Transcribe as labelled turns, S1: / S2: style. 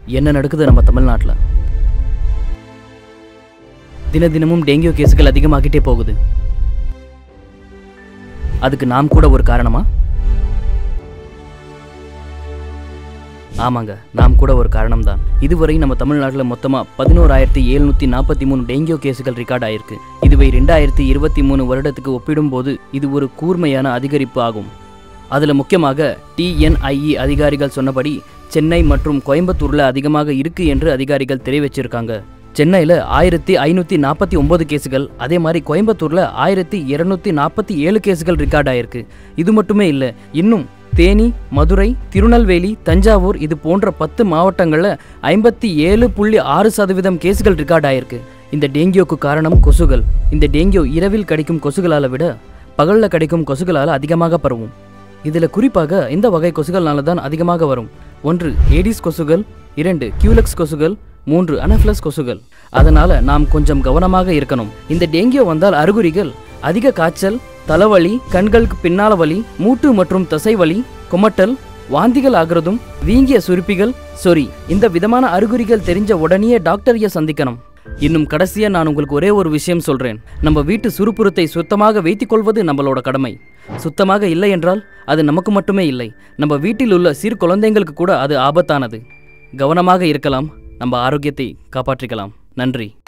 S1: என்ன நடக்குது நம்ம தமிழ்நாட்டில் தின தினமும் டெங்கு கேஸுகள் அதிகமாகிட்டே போகுது அதுக்கு நாம் கூட ஒரு காரணமா ஆமாங்க நாம் கூட ஒரு காரணம்தான் இதுவரை நம்ம தமிழ்நாட்டில் மொத்தமாக பதினோராயிரத்தி எழுநூற்றி நாற்பத்தி மூணு டெங்கு கேஸுகள் ரெக்கார்ட் ஆயிருக்கு இதுவை ரெண்டாயிரத்தி இருபத்தி மூணு வருடத்துக்கு ஒப்பிடும்போது இது ஒரு கூர்மையான அதிகரிப்பு ஆகும் அதில் முக்கியமாக டிஎன்ஐஇ அதிகாரிகள் சொன்னபடி சென்னை மற்றும் கோயம்புத்தூரில் அதிகமாக இருக்கு என்று அதிகாரிகள் தெரிவிச்சிருக்காங்க சென்னையில் ஆயிரத்தி ஐநூற்றி நாற்பத்தி ஒம்பது கேஸுகள் அதே மாதிரி கோயம்புத்தூரில் ஆயிரத்தி இரநூத்தி நாற்பத்தி ஏழு கேஸுகள் ரெக்கார்ட் ஆயிருக்கு இது மட்டுமே இல்லை இன்னும் தேனி மதுரை திருநெல்வேலி தஞ்சாவூர் இது போன்ற பத்து மாவட்டங்களில் ஐம்பத்தி ஏழு புள்ளி ஆறு சதவீதம் கேஸுகள் ரெக்கார்ட் ஆயிருக்கு இந்த டெங்கியோக்கு காரணம் கொசுகள் இந்த டெங்கியோ இரவில் கிடைக்கும் கொசுகளால் விட பகலில் கிடைக்கும் கொசுகளால் அதிகமாக பரவும் இதில் குறிப்பாக இந்த வகை கொசுகள்னால தான் அதிகமாக வரும் ஒன்று ஏடிஸ் கொசுகள் இரண்டு கியூலெக்ஸ் கொசுகள் மூன்று அனஃப்ளஸ் கொசுகள் அதனால நாம் கொஞ்சம் கவனமாக இருக்கணும் இந்த டெங்கியோ வந்தால் அறிகுறிகள் அதிக காய்ச்சல் தலைவலி கண்களுக்கு பின்னால வலி மூட்டு மற்றும் தசை வலி குமட்டல் வாந்திகள் ஆகிறதும் வீங்கிய சுருப்பிகள் சொறி இந்த விதமான அறிகுறிகள் தெரிஞ்ச உடனே டாக்டரைய சந்திக்கணும் இன்னும் கடைசியா நான் உங்களுக்கு ஒரே ஒரு விஷயம் சொல்றேன் நம்ம வீட்டு சுறுப்புறத்தை சுத்தமாக வைத்துக் கொள்வது நம்மளோட கடமை சுத்தமாக இல்லை என்றால் அது நமக்கு மட்டுமே இல்லை நம்ம வீட்டில் உள்ள சிறு குழந்தைங்களுக்கு கூட அது ஆபத்தானது கவனமாக இருக்கலாம் நம்ம ஆரோக்கியத்தை காப்பாற்றிக்கலாம் நன்றி